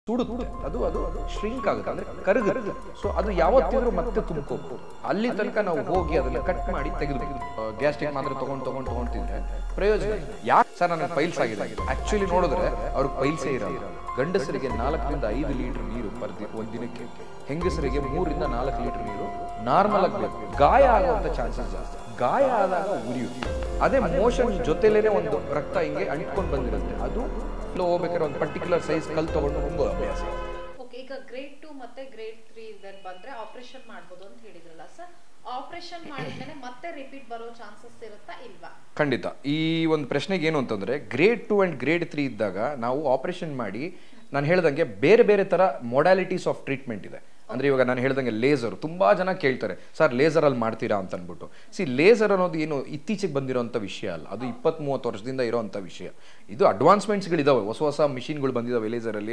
ಸುಡುತ್ತೆ ಅದು ಅದು ಶ್ರಿಂಕ್ ಆಗುತ್ತೆ ಅಂದ್ರೆ ಕರಗುತ್ತೆ ಸೊ ಅದು ಯಾವತ್ತಿದ್ರೂ ಮತ್ತೆ ತುಂಬ್ಕೋಬಹುದು ಅಲ್ಲಿ ತನಕ ನಾವು ಹೋಗಿ ಅದನ್ನ ಕಟ್ ಮಾಡಿ ತೆಗೆದು ಗ್ಯಾಸ್ಟ್ರಿಕ್ ಮಾತ್ರ ತಗೊಂಡ್ ತಗೊಂಡ್ ತಗೊಂತಿದ್ರೆ ಪ್ರಯೋಜನ ಯಾಕೆ ಸರ್ ನನಗೆ ಪೈಲ್ಸ್ ಆಗಿದೆ ಆಕ್ಚುಲಿ ನೋಡಿದ್ರೆ ಅವ್ರಿಗೆ ಪೈಲ್ಸೇ ಇರಲ್ಲ ಗಂಡಸರಿಗೆ ನಾಲ್ಕರಿಂದ ಐದು ಲೀಟರ್ ನೀರು ಪ್ರತಿ ಒಂದ್ ದಿನಕ್ಕೆ ಹೆಂಗಸರಿಗೆ ಮೂರಿಂದ ನಾಲ್ಕು ಲೀಟರ್ ನೀರು ನಾರ್ಮಲ್ ಆಗಬೇಕು ಗಾಯ ಆಗುವಂತ ಚಾನ್ಸಸ್ ಜಾಸ್ತಿ ಗಾಯ ಆದಾಗ ಉರಿಯುತ್ತೆ ಅದೇ ಮೋಷನ್ ಜೊತೆಲೇನೆ ಒಂದು ರಕ್ತ ಹಿಂಗೆ ಅಂಟ್ಕೊಂಡು ಬಂದಿರುತ್ತೆ ಅದು ಫ್ಲೋ ಹೋಗ್ಬೇಕಾದ್ರೆ ಒಂದು ಪರ್ಟಿಕ್ಯುಲರ್ ಸೈಜ್ ಕಲ್ ತಗೊಂಡು ಹೋಗೋ ಅಭ್ಯಾಸ ಓಕೆ ಈಗ ಗ್ರೇಡ್ ಟು ಮತ್ತೆ ಗ್ರೇಡ್ ತ್ರೀ ಇದ್ರಲ್ಲಿ ಬಂದ್ರೆ ಆಪರೇಷನ್ ಮಾಡ್ಬೋದು ಅಂತ ಹೇಳಿದ್ರಲ್ಲ ಸರ್ ಆಪರೇಷನ್ ಮಾಡಿದ್ಮೇಲೆ ಮತ್ತೆ ರಿಪೀಟ್ ಬರೋ ಚಾನ್ಸಸ್ ಇರುತ್ತಾ ಇಲ್ವಾ ಖಂಡಿತ ಈ ಒಂದು ಪ್ರಶ್ನೆಗೆ ಏನು ಅಂತಂದ್ರೆ grade two and grade three ಇದ್ದಾಗ ನಾವು ಆಪರೇಷನ್ ಮಾಡಿ ನಾನು ಹೇಳ್ದಂಗೆ ಬೇರೆ ಬೇರೆ ಥರ ಮೊಡಾಲಿಟೀಸ್ ಆಫ್ ಟ್ರೀಟ್ಮೆಂಟ್ ಇದೆ ಅಂದ್ರೆ ಇವಾಗ ನಾನು ಹೇಳ್ದಂಗೆ ಲೇಸರ್ ತುಂಬಾ ಜನ ಕೇಳ್ತಾರೆ ಸರ್ ಲೇಸರ್ ಅಲ್ಲಿ ಮಾಡ್ತೀರಾ ಅಂತ ಅಂದ್ಬಿಟ್ಟು ಸಿ ಲೇಸರ್ ಅನ್ನೋದು ಏನು ಇತ್ತೀಚೆಗೆ ಬಂದಿರೋಂಥ ವಿಷಯ ಅಲ್ಲ ಅದು ಇಪ್ಪತ್ತ್ ಮೂವತ್ತು ವರ್ಷದಿಂದ ಇರೋಂಥ ವಿಷಯ ಇದು ಅಡ್ವಾನ್ಸ್ಮೆಂಟ್ಸ್ಗಳಿದಾವೆ ಹೊಸ ಹೊಸ ಮಿಷಿನ್ಗಳು ಬಂದಿದ್ದಾವೆ ಲೇಸರಲ್ಲಿ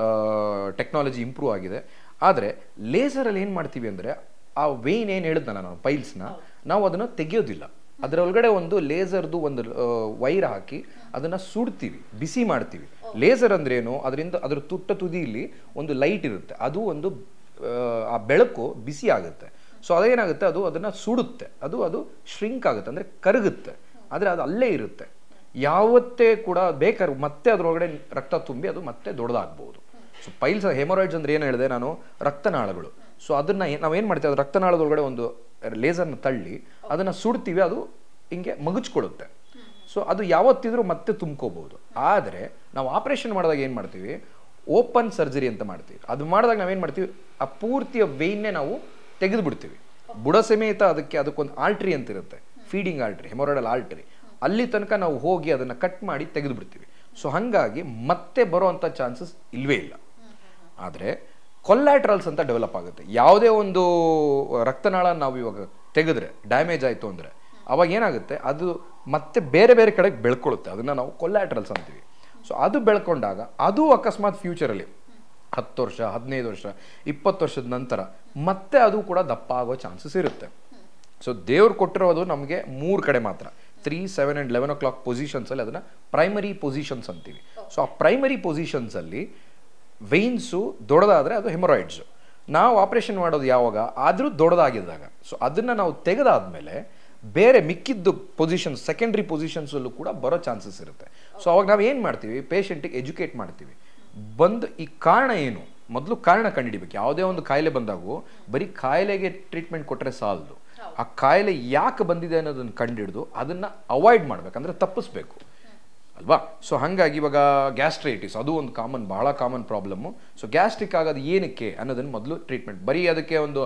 ಟೆಕ್ನಾಲಜಿ ಇಂಪ್ರೂವ್ ಆಗಿದೆ ಆದರೆ ಲೇಸರಲ್ಲಿ ಏನು ಮಾಡ್ತೀವಿ ಅಂದರೆ ಆ ವೇನ್ ಏನು ಹೇಳಿದ್ನಲ್ಲ ನಾನು ಪೈಲ್ಸ್ನ ನಾವು ಅದನ್ನು ತೆಗೆಯೋದಿಲ್ಲ ಅದರೊಳಗಡೆ ಒಂದು ಲೇಸರ್ದು ಒಂದು ವೈರ್ ಹಾಕಿ ಅದನ್ನ ಸುಡ್ತೀವಿ ಬಿಸಿ ಮಾಡ್ತೀವಿ ಲೇಸರ್ ಅಂದ್ರೆ ಏನು ಅದರಿಂದ ಅದರ ತುಟ್ಟ ತುದಿಯಲ್ಲಿ ಒಂದು ಲೈಟ್ ಇರುತ್ತೆ ಅದು ಒಂದು ಆ, ಆ ಬೆಳಕು ಬಿಸಿ ಆಗುತ್ತೆ ಸೊ ಅದೇನಾಗುತ್ತೆ ಅದು ಅದನ್ನ ಸುಡುತ್ತೆ ಅದು ಅದು ಶ್ರಿಂಕ್ ಆಗುತ್ತೆ ಅಂದ್ರೆ ಕರಗುತ್ತೆ ಆದರೆ ಅದು ಅಲ್ಲೇ ಇರುತ್ತೆ ಯಾವತ್ತೇ ಕೂಡ ಬೇಕಾದ್ರೆ ಮತ್ತೆ ಅದರೊಳಗಡೆ ರಕ್ತ ತುಂಬಿ ಅದು ಮತ್ತೆ ದೊಡ್ಡದಾಗ್ಬೋದು ಸೊ ಪೈಲ್ಸ್ ಹೆಮೊರಾಯ್ಡ್ಸ್ ಅಂದ್ರೆ ಏನು ಹೇಳಿದೆ ನಾನು ರಕ್ತನಾಳಗಳು ಸೊ ಅದನ್ನ ಏನ್- ನಾವೇನ್ ಮಾಡ್ತೀವಿ ಅದು ರಕ್ತನಾಳದೊಳಗಡೆ ಒಂದು ಲೇಸರ್ನ ತಳ್ಳಿ ಅದನ್ನ ಸುಡ್ತೀವಿ ಅದು ಹಿಂಗೆ ಮಗುಚ್ಕೊಳ್ಳುತ್ತೆ ಸೊ ಅದು ಯಾವತ್ತಿದ್ರೂ ಮತ್ತೆ ತುಂಬ್ಕೋಬಹುದು ಆದರೆ ನಾವು ಆಪರೇಷನ್ ಮಾಡಿದಾಗ ಏನು ಮಾಡ್ತೀವಿ ಓಪನ್ ಸರ್ಜರಿ ಅಂತ ಮಾಡ್ತೀವಿ ಅದು ಮಾಡಿದಾಗ ನಾವೇನು ಮಾಡ್ತೀವಿ ಆ ಪೂರ್ತಿಯ ವೇಯ್ನೇ ನಾವು ತೆಗೆದು ಬಿಡ್ತೀವಿ ಬುಡ ಸಮೇತ ಅದಕ್ಕೆ ಅದಕ್ಕೊಂದು ಆಲ್ಟ್ರಿ ಅಂತ ಇರುತ್ತೆ ಫೀಡಿಂಗ್ ಆಲ್ಟ್ರಿ ಹೆಮೊರಾಯ್ಡಲ್ ಆಲ್ಟ್ರಿ ಅಲ್ಲಿ ತನಕ ನಾವು ಹೋಗಿ ಅದನ್ನ ಕಟ್ ಮಾಡಿ ತೆಗೆದು ಬಿಡ್ತೀವಿ ಸೊ ಹಾಗಾಗಿ ಮತ್ತೆ ಬರೋವಂಥ ಚಾನ್ಸಸ್ ಇಲ್ವೇ ಇಲ್ಲ ಆದರೆ ಕೊಲ್ಯಾಟ್ರಲ್ಸ್ ಅಂತ ಡೆವಲಪ್ ಆಗುತ್ತೆ ಯಾವುದೇ ಒಂದು ರಕ್ತನಾಳ ನಾವು ಇವಾಗ ತೆಗೆದ್ರೆ ಡ್ಯಾಮೇಜ್ ಆಯಿತು ಅಂದರೆ ಅವಾಗ ಏನಾಗುತ್ತೆ ಅದು ಮತ್ತೆ ಬೇರೆ ಬೇರೆ ಕಡೆಗೆ ಬೆಳ್ಕೊಳ್ಳುತ್ತೆ ಅದನ್ನ ನಾವು ಕೊಲ್ಯಾಟ್ರಲ್ಸ್ ಅಂತೀವಿ ಸೊ ಅದು ಬೆಳ್ಕೊಂಡಾಗ ಅದು ಅಕಸ್ಮಾತ್ ಫ್ಯೂಚರಲ್ಲಿ ಹತ್ತು ವರ್ಷ ಹದಿನೈದು ವರ್ಷ ಇಪ್ಪತ್ತು ವರ್ಷದ ನಂತರ ಮತ್ತೆ ಅದು ಕೂಡ ದಪ್ಪ ಆಗೋ ಚಾನ್ಸಸ್ ಇರುತ್ತೆ ಸೊ ದೇವ್ರು ಕೊಟ್ಟಿರೋದು ನಮಗೆ ಮೂರು ಕಡೆ ಮಾತ್ರ three seven and eleven o'clock ಪೊಸಿಷನ್ಸಲ್ಲಿ ಅದನ್ನು ಪ್ರೈಮರಿ ಪೊಸಿಷನ್ಸ್ ಅಂತೀವಿ ಸೊ ಆ ಪ್ರೈಮರಿ ಪೊಸಿಷನ್ಸಲ್ಲಿ ವೆಯ್ನ್ಸು ದೊಡ್ಡದಾದರೆ ಅದು ಹೆಮೊರಾಯ್ಡ್ಸು ನಾವು ಆಪರೇಷನ್ ಮಾಡೋದು ಯಾವಾಗ ಆದರೂ ದೊಡ್ಡದಾಗಿದ್ದಾಗ ಸೊ ಅದನ್ನು ನಾವು ತೆಗೆದಾದ್ಮೇಲೆ ಬೇರೆ ಮಿಕ್ಕಿದ್ದು ಪೊಸಿಷನ್ಸ್ ಸೆಕೆಂಡ್ರಿ ಪೊಸಿಷನ್ಸಲ್ಲೂ ಕೂಡ ಬರೋ ಚಾನ್ಸಸ್ ಇರುತ್ತೆ ಸೊ ಅವಾಗ ನಾವು ಏನು ಮಾಡ್ತೀವಿ ಪೇಷಂಟಿಗೆ ಎಜುಕೇಟ್ ಮಾಡ್ತೀವಿ ಬಂದು ಈ ಕಾರಣ ಏನು ಮೊದಲು ಕಾರಣ ಕಂಡುಹಿಡಿಬೇಕು ಯಾವುದೇ ಒಂದು ಕಾಯಿಲೆ ಬಂದಾಗೂ ಬರೀ ಕಾಯಿಲೆಗೆ ಟ್ರೀಟ್ಮೆಂಟ್ ಕೊಟ್ಟರೆ ಸಾಲದು ಆ ಕಾಯಿಲೆ ಯಾಕೆ ಬಂದಿದೆ ಅನ್ನೋದನ್ನ ಕಂಡುಹಿಡಿದು ಅದನ್ನ ಅವಾಯ್ಡ್ ಮಾಡ್ಬೇಕಂದ್ರೆ ತಪ್ಪಿಸ್ಬೇಕು ಅಲ್ವಾ ಸೊ ಹಾಗಾಗಿ ಇವಾಗ ಗ್ಯಾಸ್ಟ್ರೈಟಿಸ್ ಅದು ಒಂದು ಕಾಮನ್ ಬಹಳ ಕಾಮನ್ ಪ್ರಾಬ್ಲಮ್ಮು ಸೊ ಗ್ಯಾಸ್ಟ್ರಿಕ್ ಆಗೋದು ಏನಕ್ಕೆ ಅನ್ನೋದನ್ನ ಮೊದಲು ಟ್ರೀಟ್ಮೆಂಟ್ ಬರೀ ಅದಕ್ಕೆ ಒಂದು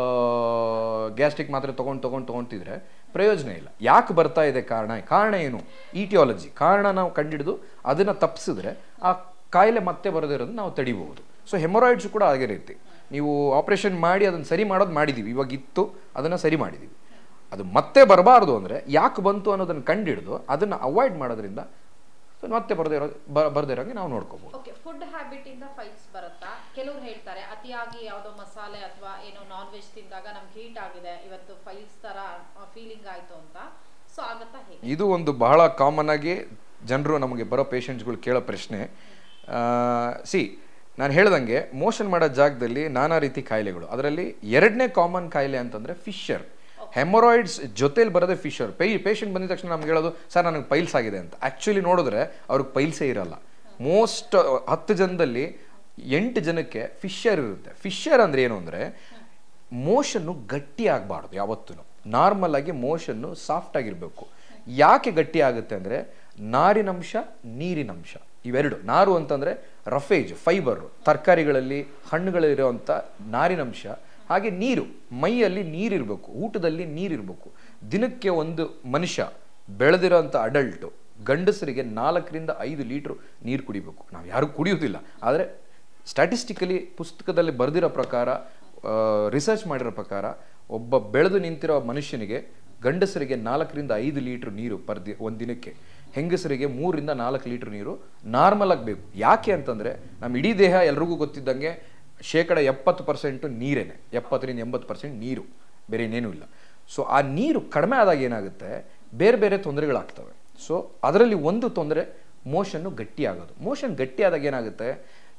ಗ್ಯಾಸ್ಟ್ರಿಕ್ ಮಾತ್ರ ತೊಗೊಂಡು ತೊಗೊಂಡು ತೊಗೊಂತಿದ್ರೆ ಪ್ರಯೋಜನ ಇಲ್ಲ ಯಾಕೆ ಬರ್ತಾ ಇದೆ ಕಾರಣ ಕಾರಣ ಏನು ಈಟಿಯಾಲಜಿ ಕಾರಣ ನಾವು ಕಂಡುಹಿಡಿದು ಅದನ್ನು ತಪ್ಪಿಸಿದ್ರೆ ಆ ಕಾಯಿಲೆ ಮತ್ತೆ ಬರದಿರೋದು ನಾವು ತಡಿಬಹುದು ಸೊ ಹೆಮೊರಾಯ್ಡ್ಸ್ ಕೂಡ ಹಾಗೆ ರೀತಿ ನೀವು ಆಪರೇಷನ್ ಮಾಡಿ ಅದನ್ನು ಸರಿ ಮಾಡೋದು ಮಾಡಿದ್ದೀವಿ ಇವಾಗ ಇತ್ತು ಅದನ್ನು ಸರಿ ಮಾಡಿದ್ದೀವಿ ಅದು ಮತ್ತೆ ಬರಬಾರ್ದು ಅಂದರೆ ಯಾಕೆ ಬಂತು ಅನ್ನೋದನ್ನು ಕಂಡುಹಿಡಿದು ಅದನ್ನು ಅವಾಯ್ಡ್ ಮಾಡೋದ್ರಿಂದ ಸೊ ಮತ್ತೆ ಬರದೇ ಇರೋ ಬರದೇ ಇರೋಂಗೆ ನಾವು ನೋಡ್ಕೋಬಹುದು ಓಕೆ ಫುಡ್ ಹ್ಯಾಬಿಟ್ ಇಂದ ಫೈಲ್ಸ್ ಬರುತ್ತಾ ಕೆಲವ್ರು ಹೇಳ್ತಾರೆ ಅತಿಯಾಗಿ ಯಾವುದೋ ಮಸಾಲೆ ಅಥವಾ ಏನೋ ನಾನ್ ವೆಜ್ ತಿಂದಾಗ ನಮ್ಗೆ ಹೀಟ್ ಆಗಿದೆ ಇವತ್ತು ಫೈಲ್ಸ್ ತರ ಫೀಲಿಂಗ್ ಆಯ್ತು ಅಂತ ಸೊ ಆಗತ್ತಾ ಹೇಗೆ ಇದು ಒಂದು ಬಹಳ ಕಾಮನ್ ಆಗಿ ಜನರು ನಮಗೆ ಬರೋ ಪೇಷಂಟ್ಸ್ಗಳು ಕೇಳೋ ಪ್ರಶ್ನೆ ಸಿ ನಾನು ಹೇಳ್ದಂಗೆ ಮೋಷನ್ ಮಾಡೋ ಜಾಗದಲ್ಲಿ ನಾನಾ ರೀತಿ ಕಾಯಿಲೆಗಳು ಅದರಲ್ಲಿ ಎರಡನೇ ಕಾಮನ್ ಕಾಯಿಲೆ ಅಂತಂದ್ರೆ ಫಿಶರ್ ಹೆಮೊರಾಯ್ಡ್ಸ್ ಜೊತೆಲಿ ಬರೋದೇ ಫಿಶರ್ ಪೇ ಪೇಷಂಟ್ ಬಂದಿದ ತಕ್ಷಣ ನಮ್ಗೆ ಹೇಳೋದು ಸರ್ ನನಗೆ ಪೈಲ್ಸ್ ಆಗಿದೆ ಅಂತ ಆ್ಯಕ್ಚುಲಿ ನೋಡಿದ್ರೆ ಅವ್ರಿಗೆ ಪೈಲ್ಸೇ ಇರಲ್ಲ ಮೋಸ್ಟ್ ಹತ್ತು ಜನದಲ್ಲಿ ಎಂಟು ಜನಕ್ಕೆ ಫಿಶರ್ ಇರುತ್ತೆ ಫಿಶರ್ ಅಂದ್ರೆ ಏನು ಅಂದರೆ ಮೋಷನ್ನು ಗಟ್ಟಿ ಆಗಬಾರ್ದು ಯಾವತ್ತೂ ನಾರ್ಮಲ್ ಆಗಿ ಮೋಷನ್ನು ಸಾಫ್ಟ್ ಆಗಿರಬೇಕು ಯಾಕೆ ಗಟ್ಟಿ ಆಗುತ್ತೆ ಅಂದರೆ ನಾರಿನಂಶ ನೀರಿನಂಶ ಇವೆರಡು ನಾರು ಅಂತಂದರೆ ರಫೇಜ್ ಫೈಬರ್ ತರಕಾರಿಗಳಲ್ಲಿ ಹಣ್ಣುಗಳಿರುವಂಥ ನಾರಿನಂಶ ಹಾಗೆ ನೀರು ಮೈಯಲ್ಲಿ ನೀರಿರಬೇಕು ಊಟದಲ್ಲಿ ನೀರಿರಬೇಕು ದಿನಕ್ಕೆ ಒಂದು ಮನುಷ್ಯ ಬೆಳೆದಿರೋಂಥ ಅಡಲ್ಟು ಗಂಡಸರಿಗೆ ನಾಲ್ಕರಿಂದ ಐದು ಲೀಟ್ರ್ ನೀರು ಕುಡಿಬೇಕು ನಾವು ಯಾರು ಕುಡಿಯೋದಿಲ್ಲ ಆದರೆ ಸ್ಟ್ಯಾಟಿಸ್ಟಿಕಲಿ ಪುಸ್ತಕದಲ್ಲಿ ಬರೆದಿರೋ ಪ್ರಕಾರ ರಿಸರ್ಚ್ ಮಾಡಿರೋ ಪ್ರಕಾರ ಒಬ್ಬ ಬೆಳೆದು ನಿಂತಿರೋ ಮನುಷ್ಯನಿಗೆ ಗಂಡಸರಿಗೆ ನಾಲ್ಕರಿಂದ ಐದು ಲೀಟ್ರ್ ನೀರು ಪರ್ ದಿ ಒಂದು ದಿನಕ್ಕೆ ಹೆಂಗಸರಿಗೆ ಮೂರರಿಂದ ನಾಲ್ಕು ಲೀಟ್ರ್ ನೀರು ನಾರ್ಮಲ್ ಆಗಬೇಕು ಯಾಕೆ ಅಂತಂದರೆ ನಮ್ಮ ಇಡೀ ದೇಹ ಎಲ್ರಿಗೂ ಗೊತ್ತಿದ್ದಂಗೆ ಶೇಕಡ ಎಪ್ಪತ್ತು ಪರ್ಸೆಂಟು ನೀರೇನೆ ಎಪ್ಪತ್ತರಿಂದ ಎಂಬತ್ತು ಪರ್ಸೆಂಟ್ ನೀರು ಬೇರೆ ಇನ್ನೇನೂ ಇಲ್ಲ ಸೊ ಆ ನೀರು ಕಡಿಮೆ ಆದಾಗ ಏನಾಗುತ್ತೆ ಬೇರೆ ಬೇರೆ ತೊಂದರೆಗಳಾಗ್ತವೆ ಸೊ ಅದರಲ್ಲಿ ಒಂದು ತೊಂದರೆ ಮೋಷನ್ನು ಗಟ್ಟಿ ಆಗೋದು ಮೋಷನ್ ಗಟ್ಟಿ ಆದಾಗ ಏನಾಗುತ್ತೆ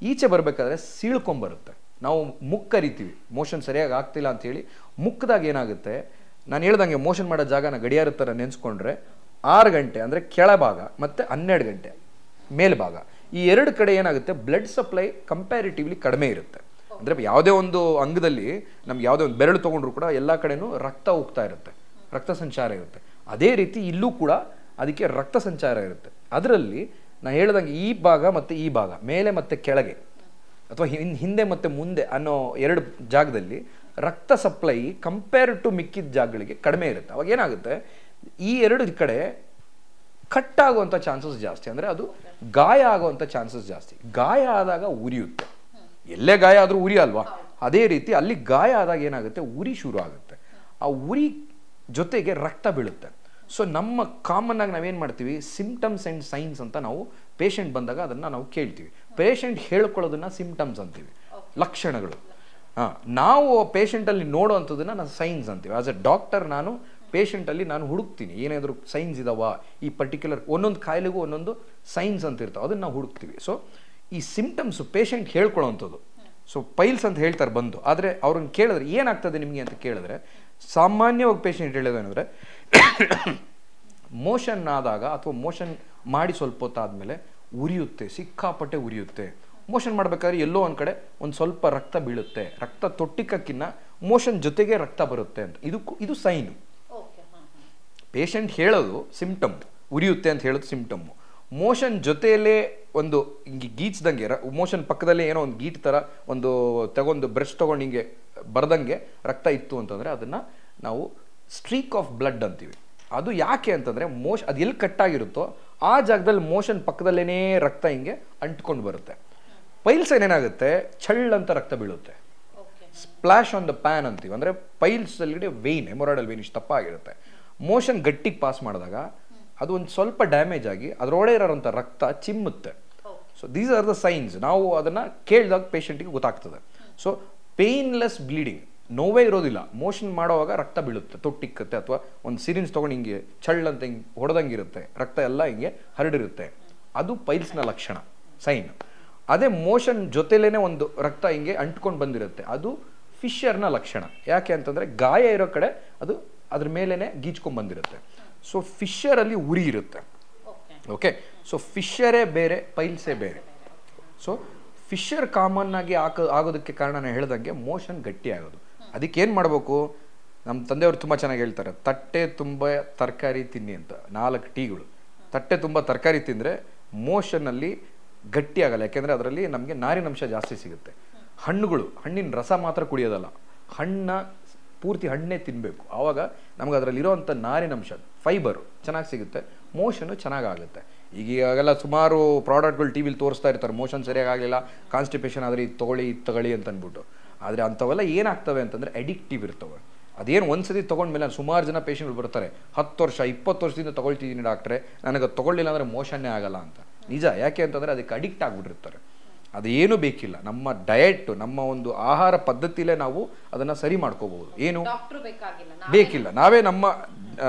ಈಚೆ ಬರಬೇಕಾದ್ರೆ ಸೀಳ್ಕೊಂಬರುತ್ತೆ ನಾವು ಮುಕ್ ಕರಿತೀವಿ ಮೋಷನ್ ಸರಿಯಾಗಿ ಆಗ್ತಿಲ್ಲ ಅಂತ ಹೇಳಿ ಮುಕ್ಕದಾಗ ಏನಾಗುತ್ತೆ ನಾನು ಹೇಳ್ದಂಗೆ ಮೋಷನ್ ಮಾಡೋ ಜಾಗನ ಗಡಿಯಾರ ಥರ ನೆನೆಸ್ಕೊಂಡ್ರೆ ಆರು ಗಂಟೆ ಅಂದರೆ ಕೆಳಭಾಗ ಮತ್ತು ಹನ್ನೆರಡು ಗಂಟೆ ಮೇಲ್ಭಾಗ ಈ ಎರಡು ಕಡೆ ಏನಾಗುತ್ತೆ ಬ್ಲಡ್ ಸಪ್ಲೈ ಕಂಪ್ಯಾರಿಟಿವ್ಲಿ ಕಡಿಮೆ ಇರುತ್ತೆ ಅಂದರೆ ಯಾವುದೇ ಒಂದು ಅಂಗದಲ್ಲಿ ನಮ್ಗೆ ಯಾವುದೇ ಒಂದು ಬೆರಳು ತೊಗೊಂಡ್ರು ಕೂಡ ಎಲ್ಲ ಕಡೆನೂ ರಕ್ತ ಹೋಗ್ತಾ ಇರುತ್ತೆ ರಕ್ತ ಸಂಚಾರ ಇರುತ್ತೆ ಅದೇ ರೀತಿ ಇಲ್ಲೂ ಕೂಡ ಅದಕ್ಕೆ ರಕ್ತ ಸಂಚಾರ ಇರುತ್ತೆ ಅದರಲ್ಲಿ ನಾ ಹೇಳ್ದಂಗೆ ಈ ಭಾಗ ಮತ್ತು ಈ ಭಾಗ ಮೇಲೆ ಮತ್ತು ಕೆಳಗೆ ಅಥವಾ ಹಿಂ- ಹಿಂದೆ ಮತ್ತು ಮುಂದೆ ಅನ್ನೋ ಎರಡು ಜಾಗದಲ್ಲಿ ರಕ್ತ ಸಪ್ಲೈ ಕಂಪೇರ್ ಟು ಮಿಕ್ಕಿದ ಜಾಗಗಳಿಗೆ ಕಡಿಮೆ ಇರುತ್ತೆ ಅವಾಗ ಏನಾಗುತ್ತೆ ಈ ಎರಡು ಕಡೆ ಕಟ್ ಆಗುವಂಥ ಚಾನ್ಸಸ್ ಜಾಸ್ತಿ ಅಂದರೆ ಅದು ಗಾಯ ಆಗುವಂಥ ಚಾನ್ಸಸ್ ಜಾಸ್ತಿ ಗಾಯ ಆದಾಗ ಉರಿಯುತ್ತೆ ಎಲ್ಲೇ ಗಾಯ ಆದರೂ ಉರಿ ಅಲ್ವಾ ಅದೇ ರೀತಿ ಅಲ್ಲಿ ಗಾಯ ಆದಾಗ ಏನಾಗುತ್ತೆ ಉರಿ ಶುರು ಆಗುತ್ತೆ ಆ ಉರಿ ಜೊತೆಗೆ ರಕ್ತ ಬೀಳುತ್ತೆ ಸೊ ನಮ್ಮ ಕಾಮನ್ ಆಗಿ ನಾವೇನು ಮಾಡ್ತೀವಿ ಸಿಂಪ್ಟಮ್ಸ್ ಆ್ಯಂಡ್ ಸೈನ್ಸ್ ಅಂತ ನಾವು ಪೇಷಂಟ್ ಬಂದಾಗ ಅದನ್ನು ನಾವು ಕೇಳ್ತೀವಿ ಪೇಷಂಟ್ ಹೇಳ್ಕೊಳ್ಳೋದನ್ನ ಸಿಂಪ್ಟಮ್ಸ್ ಅಂತೀವಿ ಲಕ್ಷಣಗಳು ಹಾಂ ನಾವು ಪೇಷಂಟಲ್ಲಿ ನೋಡೋವಂಥದ್ದನ್ನ ನಾವು ಸೈನ್ಸ್ ಅಂತೀವಿ ಆಸ್ ಎ ಡಾಕ್ಟರ್ ನಾನು ಪೇಷಂಟಲ್ಲಿ ನಾನು ಹುಡುಕ್ತೀನಿ ಏನಾದರೂ ಸೈನ್ಸ್ ಇದಾವ ಈ ಪರ್ಟಿಕ್ಯುಲರ್ ಒಂದೊಂದು ಕಾಯಿಲೆಗೂ ಒಂದೊಂದು ಸೈನ್ಸ್ ಅಂತ ಇರ್ತಾವೆ ಅದನ್ನು ನಾವು ಹುಡುಕ್ತೀವಿ ಸೊ ಈ ಸಿಂಪ್ಟಮ್ಸು ಪೇಷಂಟ್ ಹೇಳ್ಕೊಳ್ಳೋವಂಥದ್ದು ಸೊ ಪೈಲ್ಸ್ ಅಂತ ಹೇಳ್ತಾರೆ ಬಂದು ಆದರೆ ಅವ್ರನ್ನ ಕೇಳಿದ್ರೆ ಏನಾಗ್ತದೆ ನಿಮಗೆ ಅಂತ ಕೇಳಿದ್ರೆ ಸಾಮಾನ್ಯವಾಗಿ ಪೇಷಂಟ್ ಹೇಳೋದೇನೆಂದರೆ ಮೋಷನ್ ಆದಾಗ ಅಥವಾ ಮೋಷನ್ ಮಾಡಿ ಸ್ವಲ್ಪ ಹೊತ್ತಾದ್ಮೇಲೆ ಉರಿಯುತ್ತೆ ಸಿಕ್ಕಾಪಟ್ಟೆ ಉರಿಯುತ್ತೆ ಮೋಷನ್ ಮಾಡಬೇಕಾದ್ರೆ ಎಲ್ಲೋ ಒಂದು ಕಡೆ ಒಂದು ಸ್ವಲ್ಪ ರಕ್ತ ಬೀಳುತ್ತೆ ರಕ್ತ ತೊಟ್ಟಿಕ್ಕಕ್ಕಿನ್ನ ಮೋಷನ್ ಜೊತೆಗೆ ರಕ್ತ ಬರುತ್ತೆ ಅಂತ ಇದು ಇದು ಸೈನು ಓಕೆ ಹಾಂ ಹಾಂ ಪೇಷಂಟ್ ಹೇಳೋದು ಸಿಂಪ್ಟಮ್ ಉರಿಯುತ್ತೆ ಅಂತ ಹೇಳೋದು ಸಿಂಪ್ಟಮ್ಮು ಮೋಷನ್ ಜೊತೆಯಲ್ಲೇ ಒಂದು ಹಿಂಗೆ ಗೀಚ್ದಂಗೆ ಮೋಷನ್ ಪಕ್ಕದಲ್ಲೇ ಏನೋ ಒಂದು ಗೀಟ್ ಥರ ಒಂದು ತಗೊಂಡು ಬ್ರಷ್ ತಗೊಂಡು ಹಿಂಗೆ ಬರ್ದಂಗೆ ರಕ್ತ ಇತ್ತು ಅಂತಂದರೆ ಅದನ್ನು ನಾವು ಸ್ಟ್ರೀಕ್ ಆಫ್ ಬ್ಲಡ್ ಅಂತೀವಿ ಅದು ಯಾಕೆ ಅಂತಂದರೆ ಮೋಷ್ ಅದು ಎಲ್ಲಿ ಕಟ್ಟಾಗಿರುತ್ತೋ ಆ ಜಾಗದಲ್ಲಿ ಮೋಷನ್ ಪಕ್ಕದಲ್ಲೇನೇ ರಕ್ತ ಹಿಂಗೆ ಅಂಟ್ಕೊಂಡು ಬರುತ್ತೆ ಪೈಲ್ಸ್ ಏನೇನಾಗುತ್ತೆ ಛಳ್ ಅಂತ ರಕ್ತ ಬೀಳುತ್ತೆ okay splash on the pan ಅಂತೀವಿ ಅಂದರೆ ಪೈಲ್ಸ್ ಅಲ್ಲಿ ವೆಯ್ನ್ ಹೆಮೊರಾಯ್ಡಲ್ ವೆಯ್ನ್ ಇಷ್ಟು ದಪ್ಪ ಆಗಿರುತ್ತೆ ಮೋಷನ್ ಗಟ್ಟಿಗೆ ಪಾಸ್ ಮಾಡಿದಾಗ ಅದು ಒಂದು ಸ್ವಲ್ಪ ಡ್ಯಾಮೇಜ್ ಆಗಿ ಅದರೊಳಗೆ ಇರೋಂಥ ರಕ್ತ ಚಿಮ್ಮುತ್ತೆ so these are the signs ನಾವು ಅದನ್ನು ಕೇಳಿದಾಗ ಪೇಷಂಟಿಗೆ ಗೊತ್ತಾಗ್ತದೆ ಸೊ ಪೇನ್ಲೆಸ್ ಬ್ಲೀಡಿಂಗ್ ನೋವೇ ಇರೋದಿಲ್ಲ ಮೋಷನ್ ಮಾಡುವಾಗ ರಕ್ತ ಬೀಳುತ್ತೆ ತೊಟ್ಟಿಕ್ಕತ್ತೆ ಅಥವಾ ಒಂದು ಸಿರಿನ್ಸ್ ತೊಗೊಂಡು ಹಿಂಗೆ ಚಳ್ಳ ಅಂತ ಹಿಂಗೆ ಹೊಡೆದಂಗಿರುತ್ತೆ ರಕ್ತ ಎಲ್ಲ ಹಿಂಗೆ ಹರಡಿರುತ್ತೆ ಅದು ಪೈಲ್ಸ್ನ ಲಕ್ಷಣ ಸೈನ್ ಅದೇ ಮೋಷನ್ ಜೊತೆಲೇನೆ ಒಂದು ರಕ್ತ ಹಿಂಗೆ ಅಂಟ್ಕೊಂಡು ಬಂದಿರುತ್ತೆ ಅದು ಫಿಶರ್ನ ಲಕ್ಷಣ ಯಾಕೆ ಅಂತಂದರೆ ಗಾಯ ಇರೋ ಕಡೆ ಅದು ಅದ್ರ ಮೇಲೇನೆ ಗೀಚ್ಕೊಂಡ್ ಬಂದಿರುತ್ತೆ ಸೊ ಫಿಶರಲ್ಲಿ ಉರಿ ಇರುತ್ತೆ ಓಕೆ ಓಕೆ ಸೊ ಫಿಶರೇ ಬೇರೆ ಪೈಲ್ಸೇ ಬೇರೆ ಸೊ ಫಿಶರ್ ಕಾಮನ್ ಆಗಿ ಆಕ ಆಗೋದಕ್ಕೆ ಕಾರಣ ನಾನು ಹೇಳ್ದಂಗೆ ಮೋಷನ್ ಗಟ್ಟಿ ಆಗೋದು ಅದಕ್ಕೆ ಏನು ಮಾಡಬೇಕು ನಮ್ಮ ತಂದೆಯವರು ತುಂಬ ಚೆನ್ನಾಗಿ ಹೇಳ್ತಾರೆ ತಟ್ಟೆ ತುಂಬ ತರಕಾರಿ ತಿನ್ನಿ ಅಂತ ನಾಲ್ಕು ಟೀಗಳು ತಟ್ಟೆ ತುಂಬ ತರಕಾರಿ ತಿಂದರೆ ಮೋಷನಲ್ಲಿ ಗಟ್ಟಿ ಆಗಲ್ಲ ಯಾಕೆಂದರೆ ಅದರಲ್ಲಿ ನಮಗೆ ನಾರಿನಂಶ ಜಾಸ್ತಿ ಸಿಗುತ್ತೆ ಹಣ್ಣುಗಳು ಹಣ್ಣಿನ ರಸ ಮಾತ್ರ ಕುಡಿಯೋದಲ್ಲ ಹಣ್ಣ ಪೂರ್ತಿ ಹಣ್ಣೇ ತಿನ್ನಬೇಕು ಆವಾಗ ನಮ್ಗೆ ಅದರಲ್ಲಿ ಇರೋವಂಥ ನಾರಿನಂಶ ಫೈಬರು ಚೆನ್ನಾಗಿ ಸಿಗುತ್ತೆ ಮೋಷನು ಚೆನ್ನಾಗಾಗುತ್ತೆ ಈಗ ಈಗಾಗೆಲ್ಲ ಸುಮಾರು ಪ್ರಾಡಕ್ಟ್ಗಳು ಟಿ ವಿಲಿ ತೋರಿಸ್ತಾ ಇರ್ತಾರೆ ಮೋಷನ್ ಸರಿಯಾಗಿ ಆಗಲಿಲ್ಲ ಕಾನ್ಸ್ಟಿಪೇಷನ್ ಆದರೆ ಇದು ತೊಗೊಳ್ಳಿ ಇದು ತಗೊಳ್ಳಿ ಅಂತ ಅಂದ್ಬಿಟ್ಟು ಆದರೆ ಅಂಥವೆಲ್ಲ ಏನಾಗ್ತವೆ ಅಂತಂದರೆ ಅಡಿಕ್ಟಿವ್ ಇರ್ತವೆ ಅದೇನು ಒಂದ್ಸತಿ ತೊಗೊಂಡ್ಮೇಲೆ ಸುಮಾರು ಜನ ಪೇಷಂಟ್ಗಳು ಬರ್ತಾರೆ ಹತ್ತು ವರ್ಷ ಇಪ್ಪತ್ತು ವರ್ಷದಿಂದ ತೊಗೊಳ್ತಿದ್ದೀನಿ ಡಾಕ್ಟ್ರೆ ನನಗೆ ಅದು ತೊಗೊಳ್ಳಿಲ್ಲ ಅಂದರೆ ಮೋಷನ್ನೇ ಆಗಲ್ಲ ಅಂತ ನಿಜ ಯಾಕೆ ಅಂತಂದರೆ ಅದಕ್ಕೆ ಅಡಿಕ್ಟ್ ಆಗಿಬಿಟ್ಟಿರ್ತಾರೆ ಅದೇನು ಬೇಕಿಲ್ಲ ನಮ್ಮ ಡಯಟ್ ನಮ್ಮ ಒಂದು ಆಹಾರ ಪದ್ಧತಿಲೇ ನಾವು ಅದನ್ನು ಸರಿ ಮಾಡ್ಕೋಬಹುದು ಏನು ಡಾಕ್ಟ್ರು ಬೇಕಾಗಿಲ್ಲ ನಾವೇ ಬೇಕಿಲ್ಲ ನಾವೇ ನಮ್ಮ ಆ,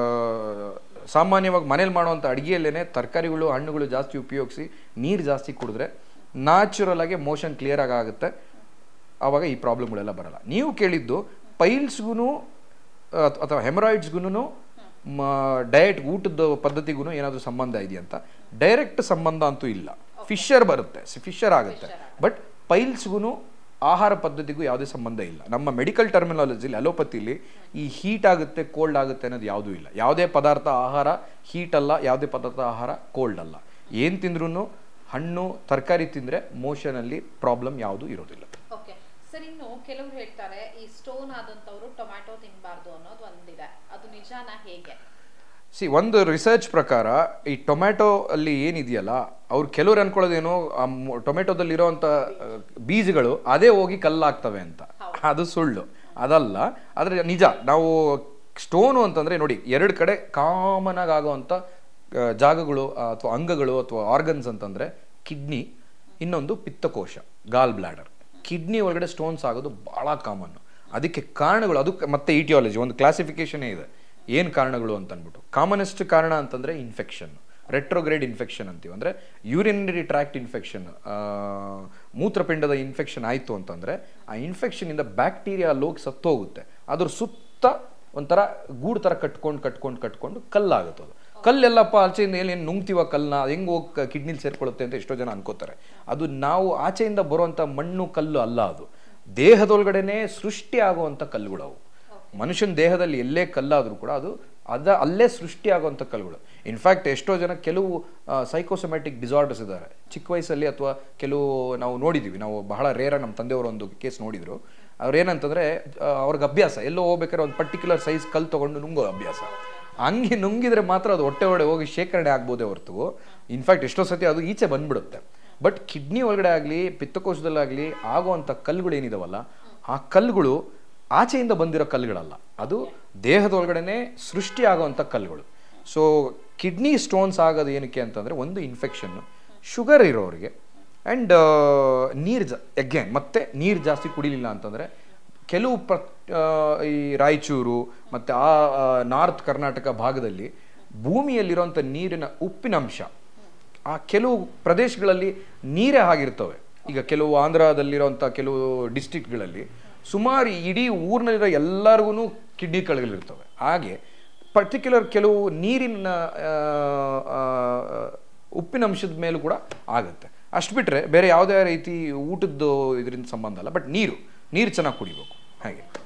ಸಾಮಾನ್ಯವಾಗಿ ಮನೇಲಿ ಮಾಡುವಂಥ ಅಡುಗೆಯಲ್ಲೇ ತರಕಾರಿಗಳು ಹಣ್ಣುಗಳು ಜಾಸ್ತಿ ಉಪಯೋಗಿಸಿ ನೀರು ಜಾಸ್ತಿ ಕುಡಿದ್ರೆ ನ್ಯಾಚುರಲ್ ಆಗಿ ಮೋಷನ್ ಕ್ಲಿಯರ್ ಆಗಿ ಆಗುತ್ತೆ ಆವಾಗ ಈ ಪ್ರಾಬ್ಲಮ್ಗಳೆಲ್ಲ ಬರಲ್ಲ ನೀವು ಕೇಳಿದ್ದು ಪೈಲ್ಸ್ಗೂ ಅಥವಾ ಹೆಮರಾಯ್ಡ್ಸ್ಗೂ ಡಯಟ್ ಊಟದ ಪದ್ಧತಿಗೂ ಏನಾದರೂ ಸಂಬಂಧ ಇದೆಯಂತ ಡೈರೆಕ್ಟ್ ಸಂಬಂಧ ಅಂತೂ ಇಲ್ಲ ಫಿಶರ್ ಬರುತ್ತೆ ಫಿಶರ್ ಆಗುತ್ತೆ ಬಟ್ ಪೈಲ್ಸ್ಗೂ ಆಹಾರ ಪದ್ಧತಿಗೂ ಯಾವುದೇ ಸಂಬಂಧ ಇಲ್ಲ ನಮ್ಮ ಮೆಡಿಕಲ್ ಟರ್ಮಿನಾಲಜಿಲಿ ಅಲೋಪತಿಲಿ ಈ ಹೀಟ್ ಆಗುತ್ತೆ ಕೋಲ್ಡ್ ಆಗುತ್ತೆ ಅನ್ನೋದು ಯಾವುದೂ ಇಲ್ಲ ಯಾವುದೇ ಪದಾರ್ಥ ಆಹಾರ ಹೀಟ್ ಅಲ್ಲ ಯಾವುದೇ ಪದಾರ್ಥ ಆಹಾರ ಕೋಲ್ಡ್ ಅಲ್ಲ ಏನು ತಿಂದ್ರೂ ಹಣ್ಣು ತರಕಾರಿ ತಿಂದರೆ ಮೋಷನಲ್ಲಿ ಪ್ರಾಬ್ಲಮ್ ಯಾವುದೂ ಇರೋದಿಲ್ಲ ಓಕೆ ಸರ್ ಇನ್ನು ಕೆಲವರು ಹೇಳ್ತಾರೆ ಈ ಸ್ಟೋನ್ ಆದಂತವ್ರು ಟೊಮ್ಯಾಟೊ ತಿನ್ಬಾರ್ದು ಅನ್ನೋದು ಒಂದಿದೆ ಅದು ನಿಜಾನ ಹೇಗೆ ಸಿ ಒಂದು ರಿಸರ್ಚ್ ಪ್ರಕಾರ ಈ ಟೊಮ್ಯಾಟೊ ಅಲ್ಲಿ ಏನಿದೆಯಲ್ಲ ಅವ್ರು ಕೆಲವ್ರು ಅನ್ಕೊಳ್ಳೋದೇನು ಆ ಮೊ- ಟೊಮೆಟೊದಲ್ಲಿರೋಂಥ ಆ, ಬೀಜಗಳು ಅದೇ ಹೋಗಿ ಕಲ್ಲಾಗ್ತವೆ ಅಂತ ಅದು ಸುಳ್ಳು ಅದಲ್ಲ ಆದರೆ ನಿಜ ನಾವು ಸ್ಟೋನು ಅಂತಂದ್ರೆ ನೋಡಿ ಎರಡು ಕಡೆ ಕಾಮನ್ ಆಗಿ ಆಗುವಂಥ ಆ, ಜಾಗಗಳು ಅಥವಾ ಅಂಗಗಳು ಅಥವಾ ಆರ್ಗನ್ಸ್ ಅಂತಂದ್ರೆ ಕಿಡ್ನಿ ಇನ್ನೊಂದು ಪಿತ್ತಕೋಶ ಗಾಲ್ ಬ್ಲಾಡರ್ ಕಿಡ್ನಿ ಒಳಗಡೆ ಸ್ಟೋನ್ಸ್ ಆಗೋದು ಭಾಳ ಕಾಮನ್ನು ಅದಕ್ಕೆ ಕಾರಣಗಳು ಅದು ಮತ್ತೆ ಇಟಿಯಾಲಜಿ ಒಂದು ಕ್ಲಾಸಿಫಿಕೇಶನೇ ಇದೆ ಏನು ಕಾರಣಗಳು ಅಂತ ಅಂದ್ಬಿಟ್ಟು ಕಾಮನೆಸ್ಟ್ ಕಾರಣ ಅಂತಂದರೆ ಇನ್ಫೆಕ್ಷನ್ ರೆಟ್ರೋಗ್ರೇಡ್ ಇನ್ಫೆಕ್ಷನ್ ಅಂತೀವಿ ಅಂದರೆ ಯೂರಿನರಿ ಟ್ರ್ಯಾಕ್ಟ್ ಇನ್ಫೆಕ್ಷನ್ ಮೂತ್ರಪಿಂಡದ ಇನ್ಫೆಕ್ಷನ್ ಆಯಿತು ಅಂತಂದರೆ ಆ ಇನ್ಫೆಕ್ಷನಿಂದ ಬ್ಯಾಕ್ಟೀರಿಯಾ ಲೋಕ್ ಸತ್ತೋಗುತ್ತೆ ಅದ್ರ ಸುತ್ತ ಒಂಥರ ಗೂಡು ಥರ ಕಟ್ಕೊಂಡು ಕಟ್ಕೊಂಡು ಕಟ್ಕೊಂಡು ಕಲ್ಲಾಗುತ್ತೆ ಅದು ಕಲ್ಲೆಲ್ಲಪ್ಪ ಆಚೆಯಿಂದ ಏನು ನುಂಗ್ತೀವ ಕಲ್ಲನ್ನ ಅದು ಹೆಂಗೆ ಹೋಗಿ ಕಿಡ್ನಿಲಿ ಸೇರ್ಕೊಳ್ಳುತ್ತೆ ಅಂತ ಎಷ್ಟೋ ಜನ ಅನ್ಕೋತಾರೆ ಅದು ನಾವು ಆಚೆಯಿಂದ ಬರುವಂಥ ಮಣ್ಣು ಕಲ್ಲು ಅಲ್ಲ ಅದು ದೇಹದೊಳಗಡೆನೆ ಸೃಷ್ಟಿ ಆಗುವಂಥ ಕಲ್ಲುಗಳು ಅವು ಮನುಷ್ಯನ ದೇಹದಲ್ಲಿ ಎಲ್ಲೇ ಕಲ್ಲಾದರೂ ಕೂಡ ಅದು ಅದ ಅಲ್ಲೇ ಸೃಷ್ಟಿ ಆಗುವಂಥ ಕಲ್ಲುಗಳು ಇನ್ಫ್ಯಾಕ್ಟ್ ಎಷ್ಟೋ ಜನ ಕೆಲವು ಸೈಕೋಸೊಮ್ಯಾಟಿಕ್ ಡಿಸಾರ್ಡರ್ಸ್ ಇದ್ದಾರೆ ಚಿಕ್ಕ ವಯಸ್ಸಲ್ಲಿ ಅಥವಾ ಕೆಲವು ನಾವು ನೋಡಿದ್ದೀವಿ ನಾವು ಬಹಳ ರೇರ ನಮ್ಮ ತಂದೆಯವರು ಒಂದು ಕೇಸ್ ನೋಡಿದ್ರು ಅವ್ರು ಏನಂತಂದರೆ ಅವ್ರಿಗೆ ಅಭ್ಯಾಸ ಎಲ್ಲೋ ಹೋಗ್ಬೇಕಾದ್ರೆ ಒಂದು ಪರ್ಟಿಕ್ಯುಲರ್ ಸೈಜ್ ಕಲ್ಲು ತೊಗೊಂಡು ನುಂಗೋ ಅಭ್ಯಾಸ ಹಂಗೆ ನುಂಗಿದ್ರೆ ಮಾತ್ರ ಅದು ಹೊಟ್ಟೆ ಒಳಗಡೆ ಹೋಗಿ ಶೇಖರಣೆ ಆಗ್ಬೋದೇ ಹೊರತು ಇನ್ಫ್ಯಾಕ್ಟ್ ಎಷ್ಟೋ ಸತಿ ಅದು ಈಚೆ ಬಂದ್ಬಿಡುತ್ತೆ ಬಟ್ ಕಿಡ್ನಿ ಒಳಗಡೆ ಆಗಲಿ ಪಿತ್ತಕೋಶದಲ್ಲಾಗಲಿ ಆಗುವಂಥ ಕಲ್ಲುಗಳು ಏನಿದಾವಲ್ಲ ಆ ಕಲ್ಲುಗಳು ಆಚೆಯಿಂದ ಬಂದಿರೋ ಕಲ್ಲುಗಳಲ್ಲ ಅದು ದೇಹದೊಳಗಡೆನೆ ಸೃಷ್ಟಿ ಆಗುವಂಥ ಕಲ್ಲುಗಳು ಸೊ ಕಿಡ್ನಿ ಸ್ಟೋನ್ಸ್ ಆಗೋದು ಏನಕ್ಕೆ ಅಂತಂದರೆ ಒಂದು ಇನ್ಫೆಕ್ಷನ್ನು ಶುಗರ್ ಇರೋರಿಗೆ ಆ್ಯಂಡ್ ನೀರು ಜಾ ಅಗೇನ್ ಮತ್ತೆ ನೀರು ಜಾಸ್ತಿ ಕುಡಿಲಿಲ್ಲ ಅಂತಂದರೆ ಕೆಲವು ಪ್ರ ಆ, ಈ ರಾಯಚೂರು ಮತ್ತು ಆ ನಾರ್ತ್ ಕರ್ನಾಟಕ ಭಾಗದಲ್ಲಿ ಭೂಮಿಯಲ್ಲಿರುವಂಥ ನೀರಿನ ಉಪ್ಪಿನಂಶ ಆ ಕೆಲವು ಪ್ರದೇಶಗಳಲ್ಲಿ ನೀರೇ ಆಗಿರ್ತವೆ ಈಗ ಕೆಲವು ಆಂಧ್ರದಲ್ಲಿರುವಂಥ ಕೆಲವು ಡಿಸ್ಟಿಕ್ಗಳಲ್ಲಿ ಸುಮಾರು ಇಡೀ ಊರಿನಲ್ಲಿರೋ ಎಲ್ಲರಿಗೂ ಕಿಡ್ನಿ ಕಳೆಗಳಿರ್ತವೆ ಹಾಗೆ ಪರ್ಟಿಕ್ಯುಲರ್ ಕೆಲವು ನೀರಿನ ಆ, ಆ, ಉಪ್ಪಿನಂಶದ ಮೇಲೂ ಕೂಡ ಆಗುತ್ತೆ ಅಷ್ಟು ಬಿಟ್ಟರೆ ಬೇರೆ ಯಾವುದೇ ರೀತಿ ಊಟದ್ದು ಇದರಿಂದ ಸಂಬಂಧ ಅಲ್ಲ ಬಟ್ ನೀರು ನೀರು ಚೆನ್ನಾಗಿ ಕುಡಿಬೇಕು ಹಾಗೆ